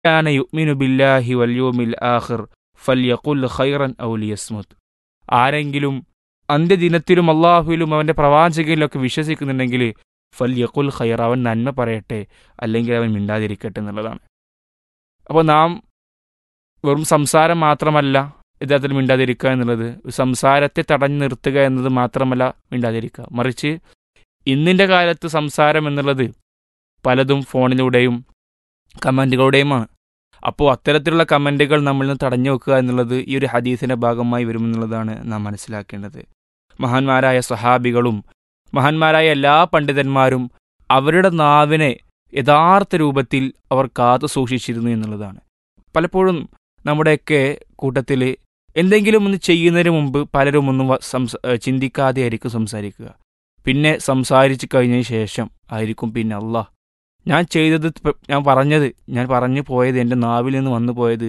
കാന യുഅ്മിനു ബില്ലാഹി വൽ യൗമിൽ ആഖിർ ഫൽയഖുൽ ഖൈറൻ ഔ ലിയസ്മുത് ആരെങ്കിലും അന്ത്യദിനത്തിലും അള്ളാഹുവിലും അവൻ്റെ പ്രവാചകനിലൊക്കെ വിശ്വസിക്കുന്നുണ്ടെങ്കിൽ ഫൽയഖുൽ ഖൈർ അവൻ നന്മ പറയട്ടെ അല്ലെങ്കിൽ അവൻ മിണ്ടാതിരിക്കട്ടെ എന്നുള്ളതാണ് അപ്പോൾ നാം വെറും സംസാരം മാത്രമല്ല യഥാർത്ഥത്തിൽ മിണ്ടാതിരിക്കുക എന്നുള്ളത് സംസാരത്തെ തടഞ്ഞു നിർത്തുക എന്നത് മാത്രമല്ല മിണ്ടാതിരിക്കുക മറിച്ച് ഇന്നിൻ്റെ കാലത്ത് സംസാരം എന്നുള്ളത് പലതും ഫോണിലൂടെയും കമൻറ്റുകളുടെയുമാണ് അപ്പോൾ അത്തരത്തിലുള്ള കമൻറ്റുകൾ നമ്മളിൽ നിന്ന് തടഞ്ഞു വെക്കുക എന്നുള്ളത് ഈ ഒരു ഹദീസിൻ്റെ ഭാഗമായി വരുമെന്നുള്ളതാണ് നാം മനസ്സിലാക്കേണ്ടത് മഹാന്മാരായ സഹാബികളും മഹാന്മാരായ എല്ലാ പണ്ഡിതന്മാരും അവരുടെ നാവിനെ യഥാർത്ഥ രൂപത്തിൽ അവർ കാത്തു സൂക്ഷിച്ചിരുന്നു എന്നുള്ളതാണ് പലപ്പോഴും നമ്മുടെയൊക്കെ കൂട്ടത്തിൽ എന്തെങ്കിലും ഒന്ന് ചെയ്യുന്നതിന് മുമ്പ് പലരും ഒന്നും വ- സംസ ചിന്തിക്കാതെ ആയിരിക്കും സംസാരിക്കുക പിന്നെ സംസാരിച്ചു കഴിഞ്ഞതിന് ശേഷം ആയിരിക്കും പിന്നെ അള്ളാഹ് ഞാൻ ചെയ്തത് ഇപ്പ- ഞാൻ പറഞ്ഞത് ഞാൻ പറഞ്ഞു പോയത് എൻ്റെ നാവിൽ നിന്ന് വന്നു പോയത്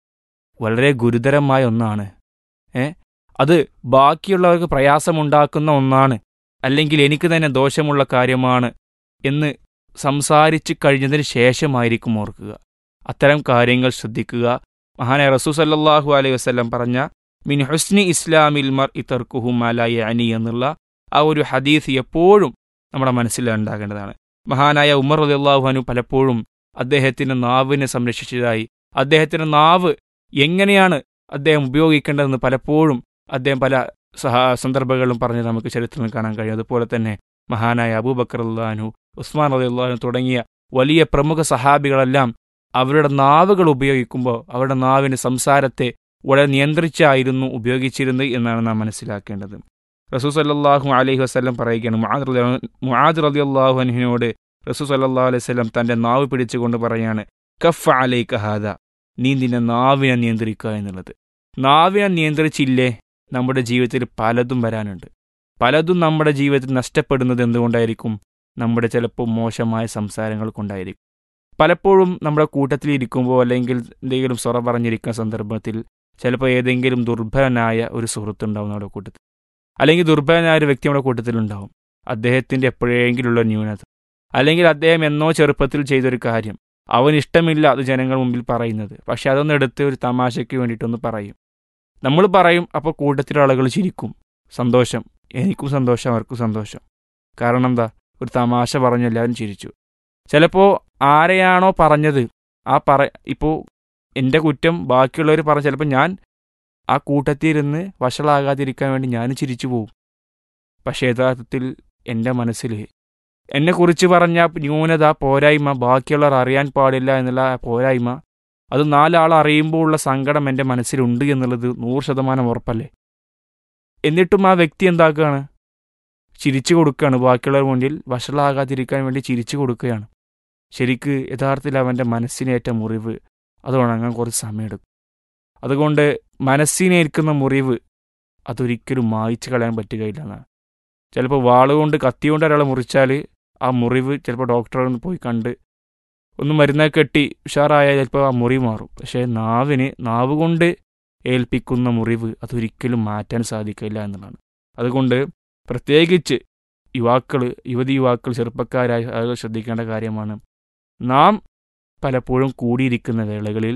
വളരെ ഗുരുതരമായ ഒന്നാണ് ഏ അത് ബാക്കിയുള്ളവർക്ക് പ്രയാസമുണ്ടാക്കുന്ന ഒന്നാണ് അല്ലെങ്കിൽ എനിക്ക് തന്നെ ദോഷമുള്ള കാര്യമാണ് എന്ന് സംസാരിച്ചു കഴിഞ്ഞതിന് ശേഷമായിരിക്കും ഓർക്കുക അത്തരം കാര്യങ്ങൾ ശ്രദ്ധിക്കുക മഹാനായ റസൂ സല്ലല്ലാഹു അലൈഹി വസല്ലം പറഞ്ഞ മിൻ ഹുസ്നി ഇസ്ലാമിൽ മർ ഇത്തർക്കുഹു മാലായ അനി എന്നുള്ള ആ ഒരു ഹദീസ് എപ്പോഴും നമ്മുടെ മനസ്സിൽ ഉണ്ടാകേണ്ടതാണ് മഹാനായ ഉമർ റളിയല്ലാഹു അൻഹു പലപ്പോഴും അദ്ദേഹത്തിൻ്റെ നാവിനെ സംരക്ഷിച്ചതായി അദ്ദേഹത്തിൻ്റെ നാവ് എങ്ങനെയാണ് അദ്ദേഹം ഉപയോഗിക്കേണ്ടതെന്ന് പലപ്പോഴും അദ്ദേഹം പല സഹ സന്ദർഭങ്ങളിലും പറഞ്ഞ് നമുക്ക് ചരിത്രത്തിൽ കാണാൻ കഴിയും അതുപോലെ തന്നെ മഹാനായ അബൂബക്കർ അള്ളാഹു ഉസ്മാൻ റളിയല്ലാഹു തുടങ്ങിയ വലിയ പ്രമുഖ സഹാബികളെല്ലാം അവരുടെ നാവുകൾ ഉപയോഗിക്കുമ്പോൾ അവരുടെ നാവിന് സംസാരത്തെ വളരെ നിയന്ത്രിച്ചായിരുന്നു ഉപയോഗിച്ചിരുന്നത് എന്നാണ് നാം മനസ്സിലാക്കേണ്ടത് റസൂ സല്ലല്ലാഹു അലൈഹി വസല്ലം പറയുകയാണ് മുആദ് റളിയ- മുആദ് റളിയല്ലാഹു അൻഹിനോട് റസൂ സല്ലല്ലാഹു അലൈഹി വസല്ലം തൻ്റെ നാവ് പിടിച്ചുകൊണ്ട് പറയാണ് കഫ് അലൈക ഹാദ നീ നിന്റെ നാവിനെ നിയന്ത്രിക്കുക എന്നുള്ളത് നാവിനെ നിയന്ത്രിച്ചില്ലേ നമ്മുടെ ജീവിതത്തിൽ പലതും വരാനുണ്ട് പലതും നമ്മുടെ ജീവിതത്തിൽ നഷ്ടപ്പെടുന്നത് എന്തുകൊണ്ടായിരിക്കും നമ്മുടെ ചിലപ്പോൾ മോശമായ സംസാരങ്ങൾ കൊണ്ടായിരിക്കും പലപ്പോഴും നമ്മുടെ കൂട്ടത്തിൽ ഇരിക്കുമ്പോൾ അല്ലെങ്കിൽ എന്തെങ്കിലും സ്വറ പറഞ്ഞിരിക്കുന്ന സന്ദർഭത്തിൽ ചിലപ്പോൾ ഏതെങ്കിലും ദുർബലനായ ഒരു സുഹൃത്തുണ്ടാവും നമ്മുടെ കൂട്ടത്തിൽ അല്ലെങ്കിൽ ദുർബലനായ ഒരു വ്യക്തി നമ്മുടെ കൂട്ടത്തിലുണ്ടാവും അദ്ദേഹത്തിൻ്റെ എപ്പോഴെങ്കിലുള്ള ന്യൂനത അല്ലെങ്കിൽ അദ്ദേഹം എന്നോ ചെറുപ്പത്തിൽ ചെയ്തൊരു കാര്യം അവൻ ഇഷ്ടമില്ല അത് ജനങ്ങൾ മുമ്പിൽ പറയുന്നത് പക്ഷെ അതൊന്ന് എടുത്ത് ഒരു തമാശയ്ക്ക് വേണ്ടിയിട്ടൊന്ന് പറയും നമ്മൾ പറയും അപ്പോൾ കൂട്ടത്തിലെ ആളുകൾ ചിരിക്കും സന്തോഷം എനിക്കും സന്തോഷം അവർക്കും സന്തോഷം കാരണം എന്താ ഒരു തമാശ പറഞ്ഞു എല്ലാവരും ചിരിച്ചു ചിലപ്പോൾ ആരെയാണോ പറഞ്ഞത് ആ പറ ഇപ്പോൾ എൻ്റെ കുറ്റം ബാക്കിയുള്ളവർ പറഞ്ഞ ചിലപ്പോൾ ഞാൻ ആ കൂട്ടത്തിൽ ഇരുന്ന് വഷളാകാതിരിക്കാൻ വേണ്ടി ഞാൻ ചിരിച്ചു പോവും പക്ഷേ യഥാർത്ഥത്തിൽ എൻ്റെ മനസ്സിൽ എന്നെക്കുറിച്ച് പറഞ്ഞ ന്യൂനത പോരായ്മ ബാക്കിയുള്ളവർ അറിയാൻ പാടില്ല എന്നുള്ള ആ പോരായ്മ അത് നാലാൾ അറിയുമ്പോൾ ഉള്ള സങ്കടം എൻ്റെ മനസ്സിലുണ്ട് എന്നുള്ളത് നൂറ് ശതമാനം ഉറപ്പല്ലേ എന്നിട്ടും ആ വ്യക്തി എന്താക്കുകയാണ് ചിരിച്ചു കൊടുക്കുകയാണ് ബാക്കിയുള്ളവർ മുന്നിൽ വഷളാകാതിരിക്കാൻ വേണ്ടി ചിരിച്ചു കൊടുക്കുകയാണ് ശരിക്ക് യഥാർത്ഥത്തിൽ അവൻ്റെ മനസ്സിനേറ്റ മുറിവ് അത് ഉണങ്ങാൻ കുറച്ച് സമയമെടുക്കും അതുകൊണ്ട് മനസ്സിനേൽക്കുന്ന മുറിവ് അതൊരിക്കലും മായ്ച്ചു കളയാൻ പറ്റുകയില്ല എന്നാണ് ചിലപ്പോൾ വാളുകൊണ്ട് കത്തി കൊണ്ട് ഒരാളെ മുറിച്ചാൽ ആ മുറിവ് ചിലപ്പോൾ ഡോക്ടറെ ഒന്ന് പോയി കണ്ട് ഒന്ന് മരുന്നൊക്കെ കെട്ടി ഉഷാറായാൽ ചിലപ്പോൾ ആ മുറിവ് മാറും പക്ഷേ നാവിന് നാവ് കൊണ്ട് ഏൽപ്പിക്കുന്ന മുറിവ് അതൊരിക്കലും മാറ്റാൻ സാധിക്കില്ല എന്നുള്ളതാണ് അതുകൊണ്ട് പ്രത്യേകിച്ച് യുവാക്കൾ യുവതി യുവാക്കൾ ചെറുപ്പക്കാരായ ആളുകൾ ശ്രദ്ധിക്കേണ്ട കാര്യമാണ് നാം പലപ്പോഴും കൂടിയിരിക്കുന്ന വേളകളിൽ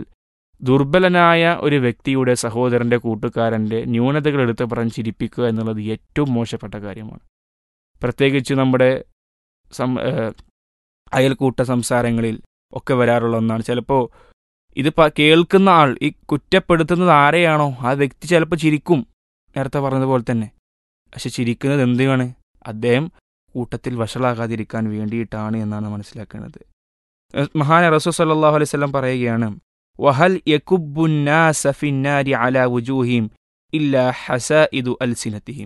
ദുർബലനായ ഒരു വ്യക്തിയുടെ സഹോദരൻ്റെ കൂട്ടുകാരൻ്റെ ന്യൂനതകൾ എടുത്ത് പറഞ്ഞ് ചിരിപ്പിക്കുക എന്നുള്ളത് ഏറ്റവും മോശപ്പെട്ട കാര്യമാണ് പ്രത്യേകിച്ച് നമ്മുടെ സം ഏഹ് അയൽക്കൂട്ട സംസാരങ്ങളിൽ ഒക്കെ വരാറുള്ള ഒന്നാണ് ചിലപ്പോൾ ഇത് പ- കേൾക്കുന്ന ആൾ ഈ കുറ്റപ്പെടുത്തുന്നത് ആരെയാണോ ആ വ്യക്തി ചിലപ്പോൾ ചിരിക്കും നേരത്തെ പറഞ്ഞതുപോലെ തന്നെ പക്ഷെ ചിരിക്കുന്നത് എന്തിനാണ് അദ്ദേഹം കൂട്ടത്തിൽ വഷളാകാതിരിക്കാൻ വേണ്ടിയിട്ടാണ് എന്നാണ് മനസ്സിലാക്കേണ്ടത് ഏഹ് മഹാന റസൂ സല്ലല്ലാഹു അലൈഹി വസല്ലം പറയുകയാണ് വഹൽ യകുബുന്നാസ ഫിന്നാരി അലാ വുജൂഹിം ഇല്ലാ ഹസാഇദു അൽസിനത്തിഹിം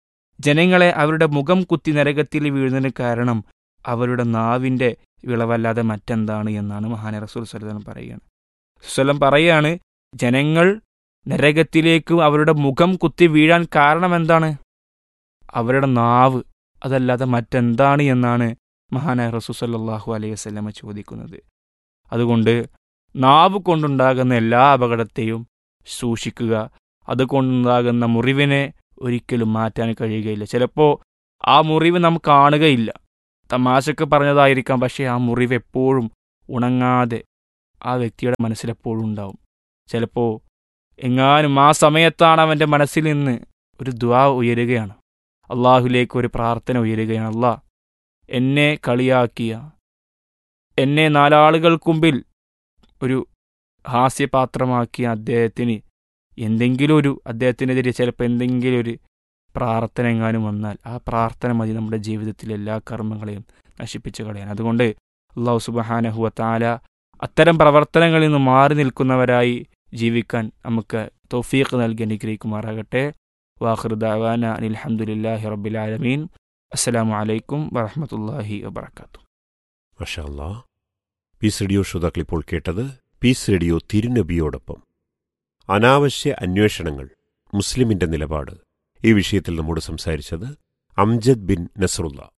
ജനങ്ങളെ അവരുടെ മുഖം കുത്തി നരകത്തിൽ വീഴുന്നതിന് കാരണം അവരുടെ നാവിൻ്റെ വിളവല്ലാതെ മറ്റെന്താണ് എന്നാണ് മഹാന റസൂൽ സല്ലം പറയുകയാണ് സ്വലം പറയാണ് ജനങ്ങൾ നരകത്തിലേക്ക് അവരുടെ മുഖം കുത്തി വീഴാൻ കാരണം എന്താണ് അവരുടെ നാവ് അതല്ലാതെ മറ്റെന്താണ് എന്നാണ് മഹാനായ റസൂ സല്ലല്ലാഹു അലൈഹി വസല്ലമ ചോദിക്കുന്നത് അതുകൊണ്ട് നാവ് കൊണ്ടുണ്ടാകുന്ന എല്ലാ അപകടത്തെയും സൂക്ഷിക്കുക അതുകൊണ്ടുണ്ടാകുന്ന മുറിവിനെ ഒരിക്കലും മാറ്റാൻ കഴിയുകയില്ല ചിലപ്പോൾ ആ മുറിവ് നാം കാണുകയില്ല തമാശക്ക് പറഞ്ഞതായിരിക്കാം പക്ഷേ ആ മുറിവ് എപ്പോഴും ഉണങ്ങാതെ ആ വ്യക്തിയുടെ മനസ്സിലെപ്പോഴും ഉണ്ടാവും ചിലപ്പോൾ എങ്ങാനും ആ സമയത്താണ് അവൻ്റെ മനസ്സിൽ നിന്ന് ഒരു ദ്വാ ഉയരുകയാണ് അള്ളാഹുലേക്ക് ഒരു പ്രാർത്ഥന ഉയരുകയാണ് അല്ലാ എന്നെ കളിയാക്കിയ എന്നെ നാലാളുകൾക്ക് മുമ്പിൽ ഒരു ഹാസ്യപാത്രമാക്കിയ അദ്ദേഹത്തിന് എന്തെങ്കിലും ഒരു അദ്ദേഹത്തിനെതിരെ ചിലപ്പോൾ എന്തെങ്കിലും ഒരു പ്രാർത്ഥന എങ്ങാനും വന്നാൽ ആ പ്രാർത്ഥന മതി നമ്മുടെ ജീവിതത്തിലെ എല്ലാ കർമ്മങ്ങളെയും നശിപ്പിച്ചു കളയാൻ അതുകൊണ്ട് അള്ളാഹു സുബഹാനഹുവ താല അത്തരം പ്രവർത്തനങ്ങളിൽ നിന്ന് മാറി നിൽക്കുന്നവരായി ജീവിക്കാൻ നമുക്ക് തൗഫീഖ് നൽകി അനുഗ്രഹിക്കുമാറാകട്ടെ വാഹൃദാവാന അനിൽഹമുല്ലാഹി റബ്ബിലാലമീൻ അസ്സലാമു അലൈക്കും വറഹമത്തല്ലാഹി വബർക്കാത്തു മഷാ അല്ലാ പീസ് റേഡിയോ ശ്രോതാക്കൾ ഇപ്പോൾ കേട്ടത് പീസ് റേഡിയോ തിരുനബിയോടൊപ്പം അനാവശ്യ അന്വേഷണങ്ങൾ മുസ്ലിമിന്റെ നിലപാട് ഈ വിഷയത്തിൽ നമ്മോട് സംസാരിച്ചത് അംജദ് ബിൻ നസറുല്ല